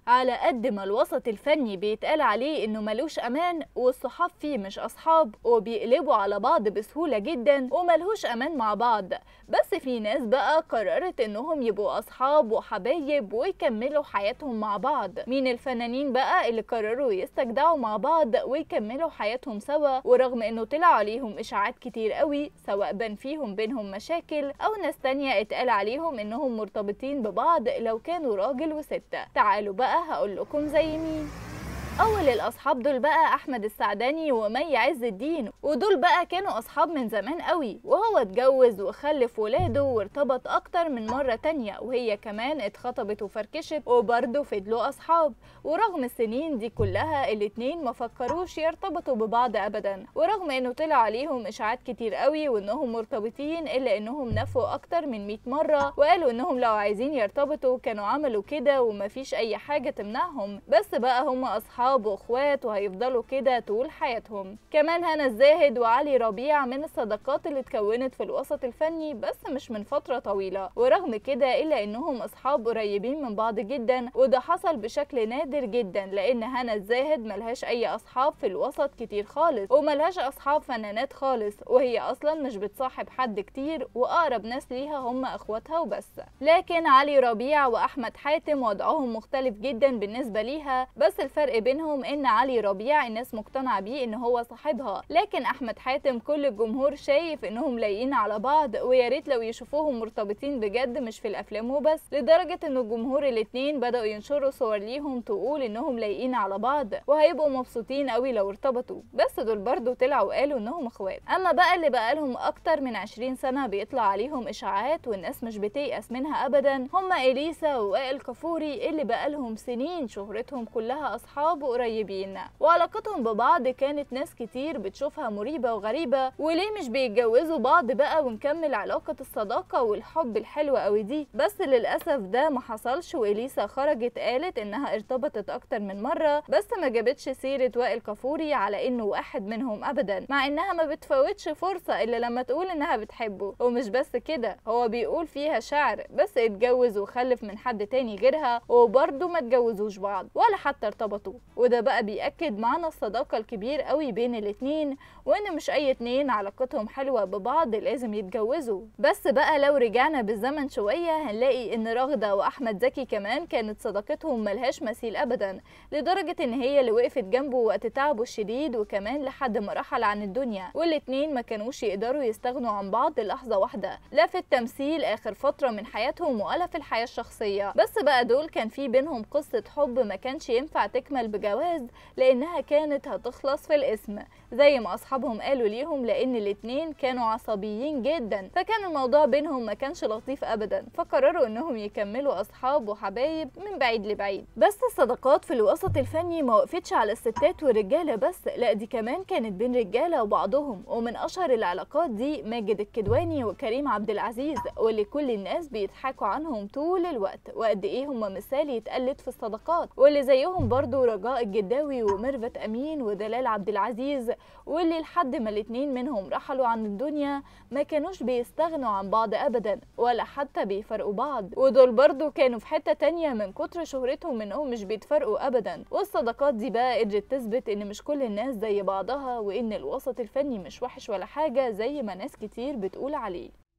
على قد ما الوسط الفني بيتقال عليه انه ملوش امان والصحاب فيه مش اصحاب وبيقلبوا على بعض بسهولة جدا وملهوش امان مع بعض بس في ناس بقى قررت انهم يبقوا اصحاب وحبايب ويكملوا حياتهم مع بعض مين الفنانين بقى اللي قرروا يستجدعوا مع بعض ويكملوا حياتهم سوا ورغم انه طلع عليهم اشاعات كتير قوي سواء بان فيهم بينهم مشاكل او ناس تانية اتقال عليهم انهم مرتبطين ببعض لو كانوا راجل وست تعالوا بقى هقول لكم زي مين اول الاصحاب دول بقى احمد السعداني ومي عز الدين ودول بقى كانوا اصحاب من زمان قوي وهو اتجوز وخلف ولاده وارتبط اكتر من مرة تانية وهي كمان اتخطبت وفركشت وبرضه فضلوا اصحاب ورغم السنين دي كلها الاتنين ما فكروش يرتبطوا ببعض ابدا ورغم انه طلع عليهم اشاعات كتير قوي وانهم مرتبطين الا انهم نفوا اكتر من 100 مرة وقالوا انهم لو عايزين يرتبطوا كانوا عملوا كده ومفيش اي حاجة تمنعهم بس بقى هم اصحاب اصحاب واخوات وهيفضلوا كده طول حياتهم كمان هنا الزاهد وعلي ربيع من الصداقات اللي اتكونت في الوسط الفني بس مش من فتره طويله ورغم كده الا انهم اصحاب قريبين من بعض جدا وده حصل بشكل نادر جدا لان هنا الزاهد ملهاش اي اصحاب في الوسط كتير خالص وملهاش اصحاب فنانات خالص وهي اصلا مش بتصاحب حد كتير واقرب ناس ليها هم اخواتها وبس لكن علي ربيع واحمد حاتم وضعهم مختلف جدا بالنسبه ليها بس الفرق بينهم منهم ان علي ربيع الناس مقتنعه بيه ان هو صاحبها لكن احمد حاتم كل الجمهور شايف انهم لايقين على بعض ويا ريت لو يشوفوهم مرتبطين بجد مش في الافلام وبس لدرجه ان الجمهور الاتنين بداوا ينشروا صور ليهم تقول انهم لايقين على بعض وهيبقوا مبسوطين قوي لو ارتبطوا بس دول برضو طلعوا وقالوا انهم اخوات اما بقى اللي بقى لهم اكتر من 20 سنه بيطلع عليهم اشاعات والناس مش بتيأس منها ابدا هم اليسا ووائل كفوري اللي بقى لهم سنين شهرتهم كلها اصحاب قريبين وعلاقتهم ببعض كانت ناس كتير بتشوفها مريبة وغريبة وليه مش بيتجوزوا بعض بقى ونكمل علاقة الصداقة والحب الحلوة قوي دي بس للأسف ده ما حصلش وإليسا خرجت قالت إنها ارتبطت أكتر من مرة بس ما جابتش سيرة وائل كفوري على إنه واحد منهم أبدا مع إنها ما بتفوتش فرصة إلا لما تقول إنها بتحبه ومش بس كده هو بيقول فيها شعر بس اتجوز وخلف من حد تاني غيرها وبرضه ما اتجوزوش بعض ولا حتى ارتبطوا وده بقى بيأكد معنى الصداقة الكبير قوي بين الاتنين وان مش اي اتنين علاقتهم حلوة ببعض لازم يتجوزوا بس بقى لو رجعنا بالزمن شوية هنلاقي ان رغدة واحمد زكي كمان كانت صداقتهم ملهاش مثيل ابدا لدرجة ان هي اللي وقفت جنبه وقت تعبه الشديد وكمان لحد ما رحل عن الدنيا والاتنين ما كانوش يقدروا يستغنوا عن بعض لحظة واحدة لا في التمثيل اخر فترة من حياتهم ولا في الحياة الشخصية بس بقى دول كان في بينهم قصة حب ما كانش ينفع تكمل بجواز لانها كانت هتخلص في الاسم زي ما اصحابهم قالوا ليهم لان الاتنين كانوا عصبيين جدا فكان الموضوع بينهم ما كانش لطيف ابدا فقرروا انهم يكملوا اصحاب وحبايب من بعيد لبعيد بس الصداقات في الوسط الفني ما وقفتش على الستات والرجاله بس لا دي كمان كانت بين رجاله وبعضهم ومن اشهر العلاقات دي ماجد الكدواني وكريم عبد العزيز واللي كل الناس بيضحكوا عنهم طول الوقت وقد ايه هم مثال يتقلد في الصداقات واللي زيهم برضو رجاء الجداوي وميرفت امين ودلال عبد العزيز واللي لحد ما الاتنين منهم رحلوا عن الدنيا ما كانوش بيستغنوا عن بعض ابدا ولا حتى بيفرقوا بعض ودول برضو كانوا في حتة تانية من كتر شهرتهم انهم مش بيتفرقوا ابدا والصداقات دي بقى قدرت تثبت ان مش كل الناس زي بعضها وان الوسط الفني مش وحش ولا حاجة زي ما ناس كتير بتقول عليه